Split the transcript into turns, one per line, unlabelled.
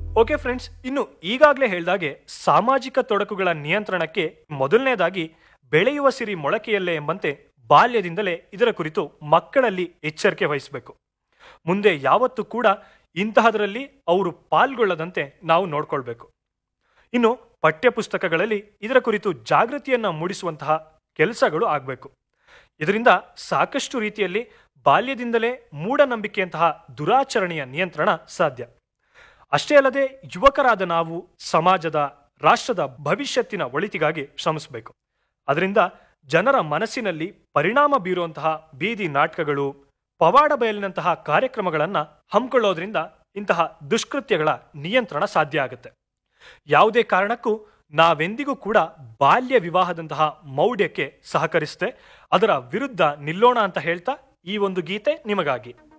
okay friends ಇನ್ನು ಈಗಾಗಲೇ ಹೇಳ್ದಾಗೆ ಸಾಮಾಜಿಕ ತೊಡಕುಗಳ ನಿಯಂತ್ರಣಕ್ಕೆ ಮೊದಲನೇದಾಗಿ ಬೆಳೆಯುವ ಸಿರಿ ಮೊಳಕೆಯಲ್ಲೇ ಎಂಬಂತೆ ಬಾಲ್ಯದಿಂದಲೇ ಇದರ ಕುರಿತು ಮಕ್ಕಳಲ್ಲಿ ಎಚ್ಚರಿಕೆ ವಹಿಸಬೇಕು ಮುಂದೆ ಯಾವತ್ತೂ ಕೂಡ ಇಂತಹದರಲ್ಲಿ ಅವರು ಪಾಲ್ಗೊಳ್ಳದಂತೆ ನಾವು ನೋಡ್ಕೊಳ್ಬೇಕು ಇನ್ನು ಪಠ್ಯಪುಸ್ತಕಗಳಲ್ಲಿ ಇದರ ಕುರಿತು ಜಾಗೃತಿಯನ್ನ ಮೂಡಿಸುವಂತಹ ಕೆಲಸಗಳು ಆಗಬೇಕು ಇದರಿಂದ ಸಾಕಷ್ಟು ರೀತಿಯಲ್ಲಿ ಬಾಲ್ಯದಿಂದಲೇ ಮೂಢನಂಬಿಕೆಯಂತಹ ದುರಾಚರಣೆಯ ನಿಯಂತ್ರಣ ಸಾಧ್ಯ ಅಷ್ಟೇ ಅಲ್ಲದೆ ಯುವಕರಾದ ನಾವು ಸಮಾಜದ ರಾಷ್ಟ್ರದ ಭವಿಷ್ಯತ್ತಿನ ಒಳಿತಿಗಾಗಿ ಶ್ರಮಿಸಬೇಕು ಅದರಿಂದ ಜನರ ಮನಸ್ಸಿನಲ್ಲಿ ಪರಿಣಾಮ ಬೀರುವಂತಹ ಬೀದಿ ನಾಟಕಗಳು ಪವಾಡ ಬಯಲಿನಂತಹ ಕಾರ್ಯಕ್ರಮಗಳನ್ನು ಹಮ್ಮಿಕೊಳ್ಳೋದ್ರಿಂದ ಇಂತಹ ದುಷ್ಕೃತ್ಯಗಳ ನಿಯಂತ್ರಣ ಸಾಧ್ಯ ಆಗುತ್ತೆ ಯಾವುದೇ ಕಾರಣಕ್ಕೂ ನಾವೆಂದಿಗೂ ಕೂಡ ಬಾಲ್ಯ ವಿವಾಹದಂತಹ ಮೌಢ್ಯಕ್ಕೆ ಸಹಕರಿಸದೆ ಅದರ ವಿರುದ್ಧ ನಿಲ್ಲೋಣ ಅಂತ ಹೇಳ್ತಾ ಈ ಒಂದು ಗೀತೆ ನಿಮಗಾಗಿ